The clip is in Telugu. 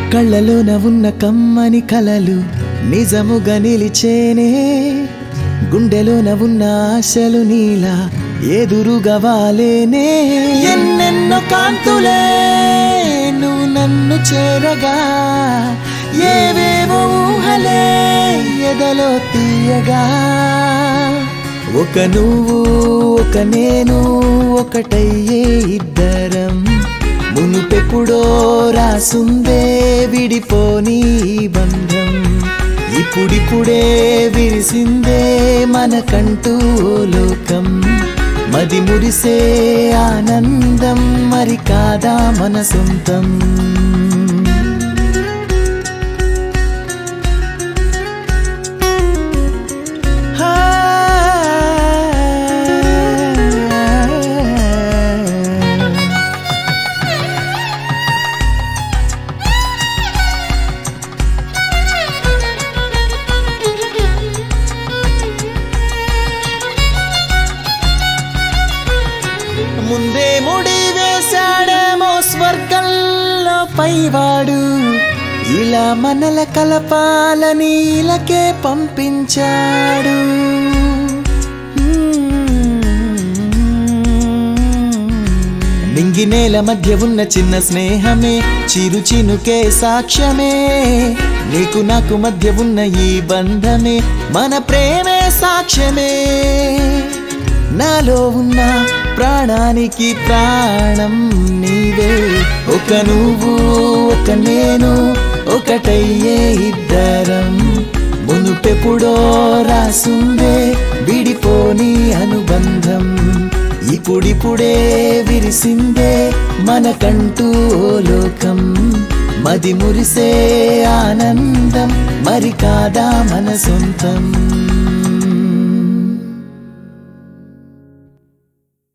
కళ్ళలోన ఉన్న కమ్మని కలలు నిజముగా నిలిచేనే గుండెలోన ఉన్న ఆశలు నీలా ఎదురుగా వాలేనే ఎన్నెన్నో కాంతులే నువ్వు నన్ను చేరగా ఏవేవో ఊహలే ఎదలో తీయగా ఒక నువ్వు ఒక నేను ఒకటయ్యే ఇద్దరం మునుపెప్పుడో రాసుందే విడిపోని ఈ బంధం ఇప్పుడిప్పుడే విరిసిందే మనకంటూ ఓ లోకం మది మురిసే ఆనందం మరి కాదా మన సొంతం ముందే ముడి వేశాడేమో స్వర్గంలో పైవాడు ఇలా మనల కలపాలని ఇలకే పంపించాడు నింగి నేల మధ్య ఉన్న చిన్న స్నేహమే చిరు చినుకే సాక్ష్యమే నీకు నాకు మధ్య ఉన్న ఈ బంధమే మన ప్రేమే సాక్ష్యమే నాలో ఉన్న ప్రాణానికి ప్రాణం నీవే ఒక నువ్వు ఒక నేను ఒకటయ్యే ఇద్దరం మునుపెప్పుడో రాసుందే విడిపోని అనుబంధం ఇప్పుడిప్పుడే విరిసిందే మనకంటూ ఓ లోకం మది మురిసే ఆనందం మరి కాదా మన సొంతం